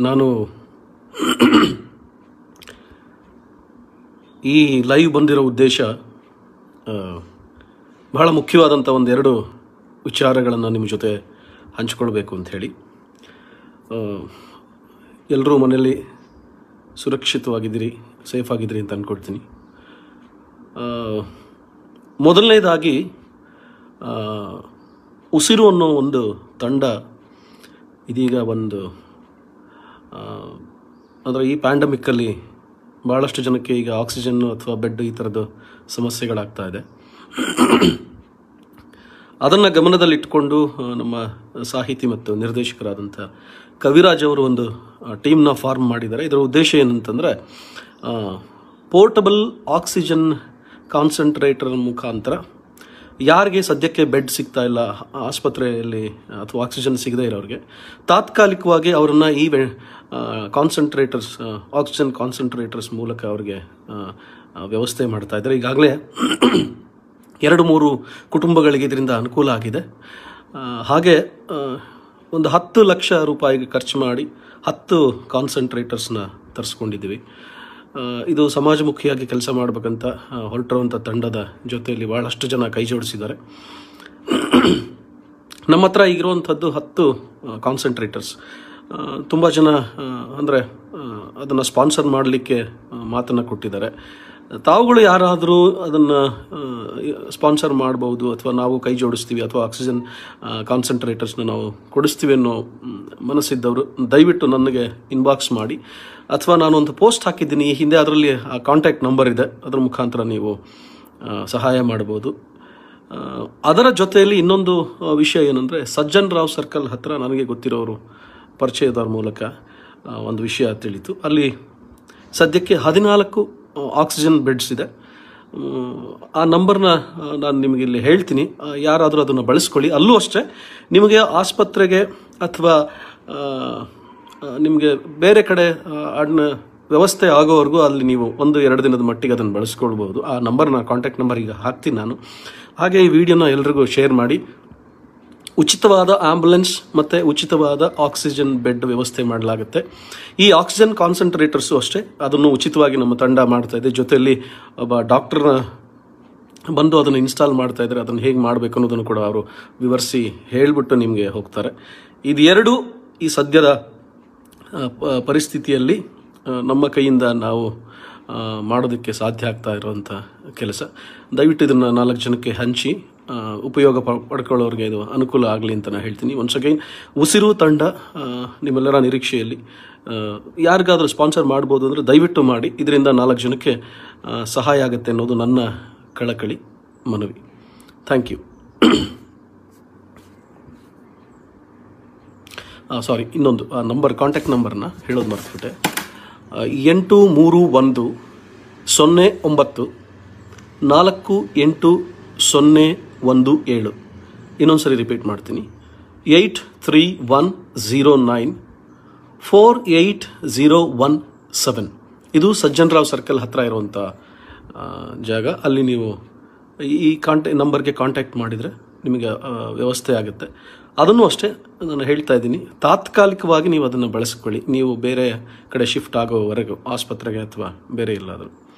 ನಾನು ಈ ಲೈವ್ ಬಂದಿರೋ ಉದ್ದೇಶ ಆ, ಬಹಳ ಮುಖ್ಯವಾದಂಥ ಒಂದೆರಡು ವಿಚಾರಗಳನ್ನು ನಿಮ್ಮ ಜೊತೆ ಹಂಚ್ಕೊಳ್ಬೇಕು ಅಂತ ಹೇಳಿ ಎಲ್ಲರೂ ಮನೆಯಲ್ಲಿ ಸುರಕ್ಷಿತವಾಗಿದ್ದೀರಿ ಸೇಫ್ ಆಗಿದ್ದೀರಿ ಅಂತ ಅಂದ್ಕೊಳ್ತೀನಿ ಆ, ಮೊದಲನೇದಾಗಿ ಆ, ಉಸಿರು ಅನ್ನೋ ಒಂದು ತಂಡ ಇದೀಗ ಒಂದು ಅಂದರೆ ಈ ಪ್ಯಾಂಡಮಿಕ್ಕಲ್ಲಿ ಭಾಳಷ್ಟು ಜನಕ್ಕೆ ಈಗ ಆಕ್ಸಿಜನ್ ಅಥವಾ ಬೆಡ್ ಈ ಥರದ್ದು ಸಮಸ್ಯೆಗಳಾಗ್ತಾ ಇದೆ ಅದನ್ನು ಗಮನದಲ್ಲಿಟ್ಟುಕೊಂಡು ಆ, ನಮ್ಮ ಸಾಹಿತಿ ಮತ್ತು ನಿರ್ದೇಶಕರಾದಂಥ ಕವಿರಾಜ್ ಅವರು ಒಂದು ಟೀಮ್ನ ಫಾರ್ಮ್ ಮಾಡಿದ್ದಾರೆ ಇದರ ಉದ್ದೇಶ ಏನಂತಂದರೆ ಪೋರ್ಟಬಲ್ ಆಕ್ಸಿಜನ್ ಕಾನ್ಸಂಟ್ರೇಟರ್ ಮುಖಾಂತರ ಯಾರಿಗೆ ಸದ್ಯಕ್ಕೆ ಬೆಡ್ ಸಿಗ್ತಾ ಇಲ್ಲ ಆಸ್ಪತ್ರೆಯಲ್ಲಿ ಅಥವಾ ಆಕ್ಸಿಜನ್ ಸಿಗದೇ ಇರೋರಿಗೆ ತಾತ್ಕಾಲಿಕವಾಗಿ ಅವರನ್ನು ಈ ಕಾನ್ಸಂಟ್ರೇಟರ್ಸ್ ಆಕ್ಸಿಜನ್ ಕಾನ್ಸಂಟ್ರೇಟರ್ಸ್ ಮೂಲಕ ಅವರಿಗೆ ಆ, ಆ, ವ್ಯವಸ್ಥೆ ಮಾಡ್ತಾ ಇದ್ದಾರೆ ಈಗಾಗಲೇ ಎರಡು ಮೂರು ಕುಟುಂಬಗಳಿಗೆ ಇದರಿಂದ ಅನುಕೂಲ ಆಗಿದೆ ಆ, ಹಾಗೆ ಆ, ಒಂದು ಹತ್ತು ಲಕ್ಷ ರೂಪಾಯಿಗೆ ಖರ್ಚು ಮಾಡಿ ಹತ್ತು ಕಾನ್ಸಂಟ್ರೇಟರ್ಸ್ನ ತರಿಸ್ಕೊಂಡಿದ್ದೀವಿ ಆ, ಇದು ಸಮಾಜಮುಖಿಯಾಗಿ ಕೆಲಸ ಮಾಡಬೇಕಂತ ಆ, ಹೊರಟಿರುವಂಥ ತಂಡದ ಜೊತೆಯಲ್ಲಿ ಭಾಳಷ್ಟು ಜನ ಕೈ ಜೋಡಿಸಿದ್ದಾರೆ ನಮ್ಮ ಹತ್ರ ಈಗಿರುವಂಥದ್ದು ಹತ್ತು ಕಾನ್ಸಂಟ್ರೇಟರ್ಸ್ ತುಂಬ ಜನ ಅಂದರೆ ಅದನ್ನು ಸ್ಪಾನ್ಸರ್ ಮಾಡಲಿಕ್ಕೆ ಮಾತನ್ನು ಕೊಟ್ಟಿದ್ದಾರೆ ತಾವುಗಳು ಯಾರಾದರೂ ಅದನ್ನು ಸ್ಪಾನ್ಸರ್ ಮಾಡ್ಬೋದು ಅಥವಾ ನಾವು ಕೈ ಜೋಡಿಸ್ತೀವಿ ಅಥವಾ ಆಕ್ಸಿಜನ್ ಕಾನ್ಸಂಟ್ರೇಟರ್ಸ್ನ ನಾವು ಕೊಡಿಸ್ತೀವಿ ಅನ್ನೋ ಮ್, ಮನಸ್ಸಿದ್ದವರು ದಯವಿಟ್ಟು ನನಗೆ ಇನ್ಬಾಕ್ಸ್ ಮಾಡಿ ಅಥವಾ ನಾನು ಒಂದು ಪೋಸ್ಟ್ ಹಾಕಿದ್ದೀನಿ ಈ ಹಿಂದೆ ಅದರಲ್ಲಿ ಆ ಕಾಂಟ್ಯಾಕ್ಟ್ ನಂಬರ್ ಇದೆ ಅದರ ಮುಖಾಂತರ ನೀವು ಆ, ಸಹಾಯ ಮಾಡ್ಬೋದು ಆ, ಅದರ ಜೊತೆಯಲ್ಲಿ ಇನ್ನೊಂದು ಆ, ವಿಷಯ ಏನಂದರೆ ಸಜ್ಜನ್ ರಾವ್ ಸರ್ಕಲ್ ಹತ್ರ ನನಗೆ ಗೊತ್ತಿರೋರು ಪರಿಚಯದವ್ರ ಮೂಲಕ ಆ, ಒಂದು ವಿಷಯ ತಿಳಿತು ಅಲ್ಲಿ ಸದ್ಯಕ್ಕೆ ಹದಿನಾಲ್ಕು ಆ, ಆಕ್ಸಿಜನ್ ಬೆಡ್ಸ್ ಇದೆ ಮ್, ಆ ನಂಬರ್ನ ಆ, ನಾನು ನಿಮಗೆ ಇಲ್ಲಿ ಹೇಳ್ತೀನಿ ಆ, ಯಾರಾದರೂ ಅದನ್ನು ಬಳಸ್ಕೊಳ್ಳಿ ಅಲ್ಲೂ ಅಷ್ಟೇ ನಿಮಗೆ ಆಸ್ಪತ್ರೆಗೆ ಅಥವಾ ನಿಮಗೆ ಬೇರೆ ಕಡೆ ಆ, ಅದನ್ನ ವ್ಯವಸ್ಥೆ ಆಗೋವರೆಗೂ ಅಲ್ಲಿ ನೀವು ಒಂದು ಎರಡು ದಿನದ ಮಟ್ಟಿಗೆ ಅದನ್ನು ಬಳಸ್ಕೊಳ್ಬೋದು ಆ ನಂಬರ್ನ ಕಾಂಟ್ಯಾಕ್ಟ್ ನಂಬರ್ ಈಗ ಹಾಕ್ತೀನಿ ನಾನು ಹಾಗೆ ಈ ವಿಡಿಯೋನ ಎಲ್ರಿಗೂ ಶೇರ್ ಮಾಡಿ ಉಚಿತವಾದ ಆಂಬುಲೆನ್ಸ್ ಮತ್ತು ಉಚಿತವಾದ ಆಕ್ಸಿಜನ್ ಬೆಡ್ ವ್ಯವಸ್ಥೆ ಮಾಡಲಾಗುತ್ತೆ ಈ ಆಕ್ಸಿಜನ್ ಕಾನ್ಸಂಟ್ರೇಟರ್ಸು ಅಷ್ಟೇ ಅದನ್ನು ಉಚಿತವಾಗಿ ನಮ್ಮ ತಂಡ ಮಾಡ್ತಾ ಇದೆ ಜೊತೆಯಲ್ಲಿ ಒಬ್ಬ ಡಾಕ್ಟರ್ನ ಬಂದು ಅದನ್ನು ಇನ್ಸ್ಟಾಲ್ ಮಾಡ್ತಾ ಇದ್ದಾರೆ ಅದನ್ನು ಹೇಗೆ ಮಾಡಬೇಕು ಅನ್ನೋದನ್ನು ಕೂಡ ಅವರು ವಿವರಿಸಿ ಹೇಳಿಬಿಟ್ಟು ನಿಮಗೆ ಹೋಗ್ತಾರೆ ಇದು ಎರಡು ಈ ಸದ್ಯದ ಆ, ಪ- ಪರಿಸ್ಥಿತಿಯಲ್ಲಿ ಆ, ನಮ್ಮ ಕೈಯಿಂದ ನಾವು ಆ, ಮಾಡೋದಕ್ಕೆ ಸಾಧ್ಯ ಆಗ್ತಾ ಇರುವಂಥ ಕೆಲಸ ದಯವಿಟ್ಟು ಇದನ್ನು ನಾಲ್ಕು ಜನಕ್ಕೆ ಹಂಚಿ ಆ, ಉಪಯೋಗ ಪ- ಪಡ್ಕೊಳ್ಳೋರಿಗೆ ಇದು ಅನುಕೂಲ ಆಗಲಿ ಅಂತ ನಾನು ಹೇಳ್ತೀನಿ ಒನ್ಸ್ ಅಗೈನ್ ಉಸಿರು ತಂಡ ಆ, ನಿಮ್ಮೆಲ್ಲರ ನಿರೀಕ್ಷೆಯಲ್ಲಿ ಆ, ಯಾರಿಗಾದರೂ ಸ್ಪಾನ್ಸರ್ ಮಾಡ್ಬೋದು ಅಂದರೆ ದಯವಿಟ್ಟು ಮಾಡಿ ಇದರಿಂದ ನಾಲ್ಕು ಜನಕ್ಕೆ ಆ, ಸಹಾಯ ಆಗುತ್ತೆ ಅನ್ನೋದು ನನ್ನ ಕಳಕಳಿ ಮನವಿ ಥ್ಯಾಂಕ್ ಯು ಸಾರಿ ಇನ್ನೊಂದು ಆ ನಂಬರ್ ಕಾಂಟ್ಯಾಕ್ಟ್ ನಂಬರ್ನ ಹೇಳೋದು ಮರೆತುಬಿಟ್ಟೆ ಆ, ಎಂಟು ಮೂರು ಒಂದು ಸೊನ್ನೆ ಒಂಬತ್ತು ನಾಲ್ಕು ಎಂಟು ಸೊನ್ನೆ ಒಂದು ಏಳು ಇನ್ನೊಂದು ಸರಿ ರಿಪೀಟ್ ಮಾಡ್ತೀನಿ eight three one zero nine four eight zero one seven ಇದು ಸಜ್ಜನ್ ರಾವ್ ಸರ್ಕಲ್ ಹತ್ರ ಇರುವಂಥ ಆ, ಜಾಗ ಅಲ್ಲಿ ನೀವು ಈ ಕಾಂಟ್ಯಾ ನಂಬರ್ಗೆ ಕಾಂಟ್ಯಾಕ್ಟ್ ಮಾಡಿದರೆ ನಿಮಗೆ ಆ, ವ್ಯವಸ್ಥೆ ಆಗುತ್ತೆ ಅದನ್ನು ಅಷ್ಟೇ ನಾನು ಹೇಳ್ತಾ ಇದ್ದೀನಿ ತಾತ್ಕಾಲಿಕವಾಗಿ ನೀವು ಅದನ್ನು ಬಳಸ್ಕೊಳ್ಳಿ ನೀವು ಬೇರೆ ಕಡೆ ಶಿಫ್ಟ್ ಆಗೋವರೆಗೂ ಆಸ್ಪತ್ರೆಗೆ ಅಥವಾ ಬೇರೆ ಎಲ್ಲಾದರೂ